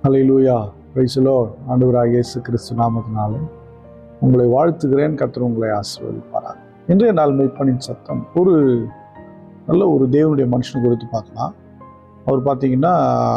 ஹalleluya பிரைசலோ ஆண்டவராக இயேசு கிறிஸ்து நாமத்தினாலே உங்களை வாழ்த்துகிறேன் கர்த்தர் உங்களை ஆசீர்வதிப்பாராக இன்றைய நாள் மெய்ப்பனின் சத்தம் ஒரு நல்ல ஒரு தேவனுடைய மனுஷனை குறித்து பார்க்கலாம் அவர் பார்த்தீங்கன்னா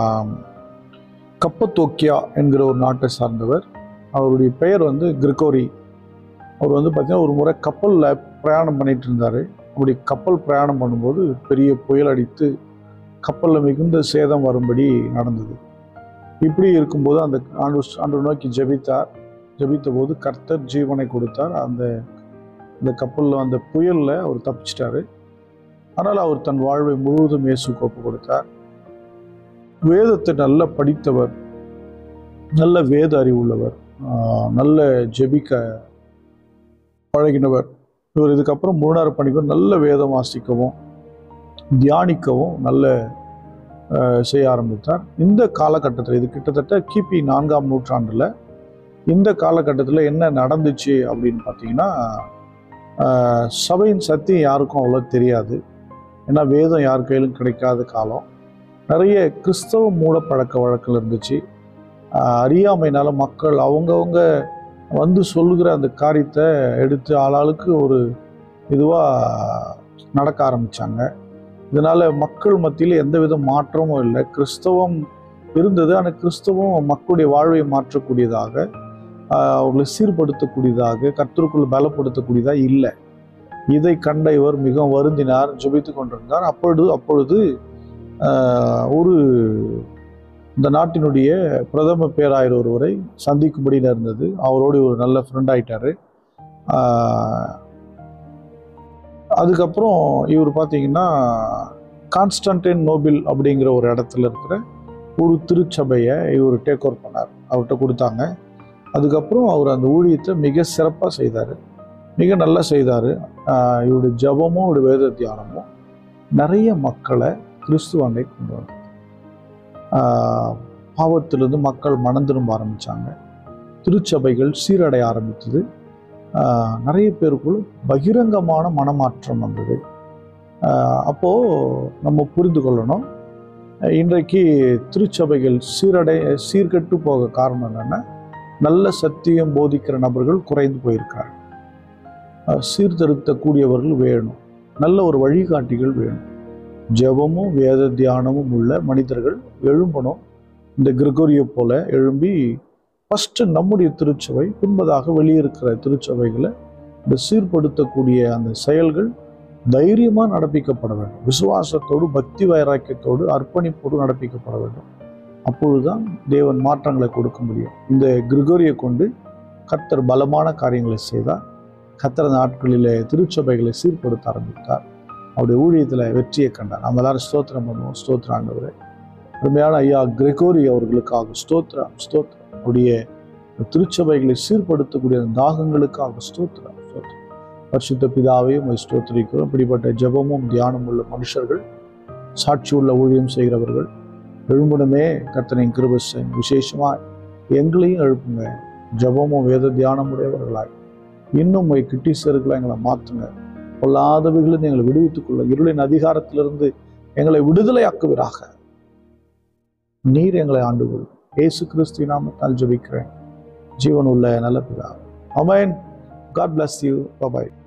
கப்பத்தோக்கியா என்கிற ஒரு நாட்டை சார்ந்தவர் அவருடைய பெயர் வந்து கிரிகோரி அவர் வந்து பார்த்தீங்கன்னா ஒரு முறை கப்பலில் பிரயாணம் பண்ணிட்டு இருந்தார் அப்படி கப்பல் பிரயாணம் பண்ணும்போது பெரிய புயல் அடித்து கப்பலில் மிகுந்த சேதம் வரும்படி நடந்தது இப்படி இருக்கும்போது அந்த ஆண்டு ஆண்டு நோக்கி ஜெபித்தார் ஜெபித்த போது கர்த்தர் ஜீவனை கொடுத்தார் அந்த அந்த கப்பலில் அந்த புயலில் அவர் தப்பிச்சிட்டாரு ஆனால் அவர் தன் வாழ்வை முழுவதும் இயேசுக்கு ஒப்பு கொடுத்தார் வேதத்தை நல்லா படித்தவர் நல்ல வேத அறிவுள்ளவர் ஆஹ் நல்ல ஜெபிக்க பழகினவர் இவர் இதுக்கப்புறம் மூணாறு பணிக்கும் நல்ல வேதம் வாசிக்கவும் தியானிக்கவும் நல்ல ஆஹ், செய்ய ஆரம்பித்தார் இந்த காலகட்டத்தில் இது கிட்டத்தட்ட கிபி நான்காம் நூற்றாண்டில் இந்த காலகட்டத்தில் என்ன நடந்துச்சு அப்படின்னு பார்த்தீங்கன்னா ஆஹ், சபையின் சத்தியம் யாருக்கும் அவ்வளோ தெரியாது ஏன்னா வேதம் யார் கையிலும் கிடைக்காத காலம் நிறைய கிறிஸ்தவ மூட பழக்க வழக்கம் இருந்துச்சு ஆஹ், அறியாமையினால மக்கள் அவங்கவங்க வந்து சொல்லுகிற அந்த காரியத்தை எடுத்து ஆளாளுக்கு ஒரு இதுவாக நடக்க ஆரம்பித்தாங்க இதனால் மக்கள் மத்தியில் எந்தவித மாற்றமும் இல்லை கிறிஸ்தவம் இருந்தது ஆனால் கிறிஸ்தவம் மக்களுடைய வாழ்வை மாற்றக்கூடியதாக ஆஹ், அவர்களை சீர்படுத்தக்கூடியதாக கர்த்தருக்குள் பலப்படுத்தக்கூடியதாக இல்லை இதை கண்ட இவர் மிகவும் வருந்தினார் ஜெபித்து கொண்டிருந்தார் அப்பொழுது அப்பொழுது ஆஹ், ஒரு இந்த நாட்டினுடைய பிரதம பேராயர் ஒருவரை சந்திக்கும்படி நேர்ந்தது அவரோடு ஒரு நல்ல ஃப்ரெண்ட் ஆயிட்டாரு ஆஹ், அதுக்கப்புறம் இவர் பார்த்தீங்கன்னா கான்ஸ்டன்டைன் நோபில் அப்படிங்கிற ஒரு இடத்துல இருக்கிற ஒரு திருச்சபையை இவர் டேக் ஓவர் பண்ணார் அவர்கிட்ட கொடுத்தாங்க அதுக்கப்புறம் அவர் அந்த ஊழியத்தை மிக சிறப்பாக செய்தார் மிக நல்லா செய்தார் இவருடைய ஜபமும் இவருடைய வேத தியானமும் நிறைய மக்களை கிறிஸ்துவாண்டை கொண்டு வந்தார் ஆஹ் பாவத்திலிருந்து மக்கள் மனம் திரும்ப ஆரம்பித்தாங்க திருச்சபைகள் சீரடைய ஆரம்பித்தது ஆஹ் நிறைய பேருக்குள் பகிரங்கமான மனமாற்றம் வந்தது ஆஹ் அப்போ நம்ம புரிந்து கொள்ளணும் இன்றைக்கு திருச்சபைகள் சீரடை சீர்கெட்டு போக காரணம் என்னன்னா நல்ல சத்தியம் போதிக்கிற நபர்கள் குறைந்து போயிருக்காங்க ஆஹ் சீர்திருத்தக்கூடியவர்கள் வேணும் நல்ல ஒரு வழிகாட்டிகள் வேணும் ஜெபமும் வேத தியானமும் உள்ள மனிதர்கள் எழும்பணும் இந்த கிரிகோரியை போல எழும்பி ஃபஸ்ட்டு நம்முடைய திருச்சபை பின்பதாக வெளியே இருக்கிற திருச்சபைகளை இந்த சீர்படுத்தக்கூடிய அந்த செயல்கள் தைரியமாக நடப்பிக்கப்பட வேண்டும் விசுவாசத்தோடு பக்தி வைராக்கியத்தோடு அர்ப்பணிப்போடு நடப்பிக்கப்பட வேண்டும் அப்பொழுதுதான் தேவன் மாற்றங்களை கொடுக்க முடியும் இந்த கிரிகோரியை கொண்டு கர்த்தர் பலமான காரியங்களை செய்தார் கர்த்தர் நாட்களிலே திருச்சபைகளை சீர்படுத்த ஆரம்பித்தார் அவருடைய ஊழியத்தில் வெற்றியை கண்டார் நம்ம எல்லாரும் ஸ்தோத்திரம் பண்ணுவோம் ஸ்தோத்திரம் ஆண்டவரே அருமையான ஐயா கிரெகோரி அவர்களுக்காக ஸ்தோத்திரம் ஸ்தோத்திரம் அவருடைய திருச்சபைகளை சீர்படுத்தக்கூடிய அந்த தாகங்களுக்காக ஸ்தோத்திரம் ஸ்தோத்திரம் பரிசுத்த பிதாவையும் உம்மை ஸ்தோத்திரிக்கிறோம் இப்படிப்பட்ட ஜெபமும் தியானம் உள்ள மனுஷர்கள் சாட்சி உள்ள ஊழியம் செய்கிறவர்கள் எழும்பணுமே கர்த்தனை கிருபசன் விசேஷமாக எங்களையும் எழுப்புங்க ஜெபமும் வேத தியானம் உடையவர்களாய் இன்னும் உம்மை கிட்டி சேருக்களை எங்களை மாற்றுங்க பொல்லாதவைகளிலிருந்து எங்களை விடுவித்துக் கொள்ள இருளின் அதிகாரத்திலிருந்து எங்களை விடுதலையாக்குவீராக நீர் எங்களை ஆண்டு கொள்ளும் ஏசு கிறிஸ்து நாமத்தால் ஜெபிக்கிறேன் ஜீவன் உள்ள நல்ல பிதா amen God bless you bye